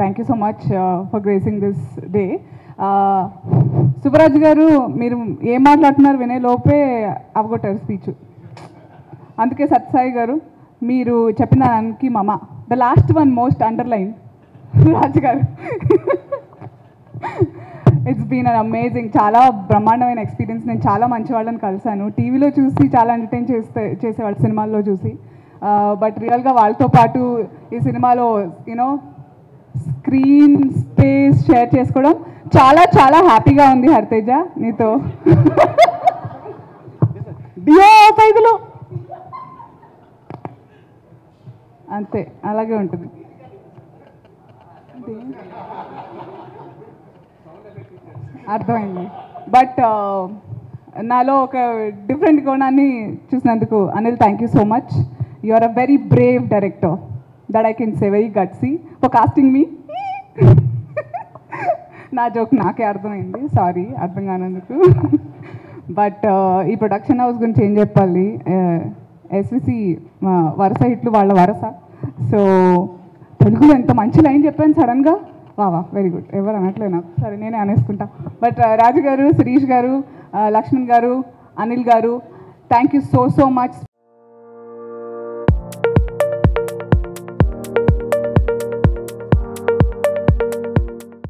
thank you so much for gracing this day Subbaraju garu మీరు ఏం మాట్లాడుతున్నారు వినే లోపే అవగొట్టారు స్పీచ్ అందుకే సత్సాయి గారు మీరు చెప్పిన దానికి మమ the last one most underline Raju garu it's been an amazing చాలా బ్రహ్మాండమైన ఎక్స్పీరియన్స్ నేను చాలా మంచి వాళ్ళని కలిశాను టీవీలో చూసి చాలా ఎంటర్టైన్ చేస్తే చేసేవాళ్ళు సినిమాల్లో చూసి బట్ రియల్గా వాళ్ళతో పాటు ఈ సినిమాలో యూనో స్క్రీన్ స్పేస్ షేర్ చేసుకోవడం చాలా చాలా హ్యాపీగా ఉంది హరితేజ నీతో డియో పైగులు అంతే అలాగే ఉంటుంది అర్థమైంది బట్ నాలో ఒక డిఫరెంట్ కోణాన్ని చూసినందుకు Anil thank you so much you are a very brave director that I can say very gutsy for casting me నా జోక్ నాకే అర్థమైంది సారీ అర్థం కానందుకు బట్ ఈ ప్రొడక్షన్ హౌస్ గురించి ఏం చెప్పాలి ఎస్విసి వరుస హిట్లు వాళ్ళ వరస సో తెలుగులో ఎంత మంచి లైన్ చెప్పాను సడన్గా వావా వెరీ గుడ్ ఎవరు అనట్లేదు నాకు సరే నేనే అనేసుకుంటా బట్ రాజు గారు శిరీష్ గారు Laxman garu Anil garu thank you so so much